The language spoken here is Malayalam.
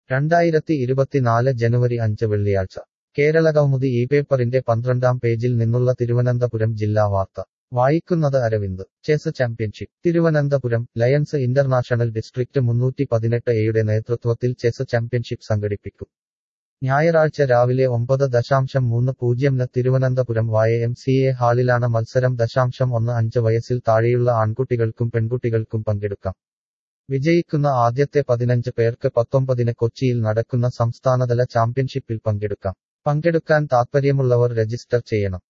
രണ്ടായിരത്തി ഇരുപത്തിനാല് ജനുവരി അഞ്ച് വെള്ളിയാഴ്ച കേരളകൗമുദി ഈ പേപ്പറിന്റെ പന്ത്രണ്ടാം പേജിൽ നിന്നുള്ള തിരുവനന്തപുരം ജില്ലാ വാർത്ത വായിക്കുന്നത് Aravind chess championship Thiruvananthapuram Lions International District മുന്നൂറ്റി പതിനെട്ട് എയുടെ നേതൃത്വത്തിൽ ചെസ് ചാമ്പ്യൻഷിപ്പ് സംഘടിപ്പിക്കും ഞായറാഴ്ച രാവിലെ ഒമ്പത് ദശാംശം മൂന്ന് പൂജ്യംന് തിരുവനന്തപുരം വായ എം സി എ ഹാളിലാണ് മത്സരം ദശാംശം ഒന്ന് അഞ്ച് വയസ്സിൽ താഴെയുള്ള ആൺകുട്ടികൾക്കും പെൺകുട്ടികൾക്കും പങ്കെടുക്കാം വിജയിക്കുന്ന ആദ്യത്തെ പതിനഞ്ച് പേർക്ക് പത്തൊമ്പതിന് കൊച്ചിയിൽ നടക്കുന്ന സംസ്ഥാനതല ചാമ്പ്യൻഷിപ്പിൽ പങ്കെടുക്കാം പങ്കെടുക്കാൻ താൽപ്പര്യമുള്ളവർ രജിസ്റ്റർ ചെയ്യണം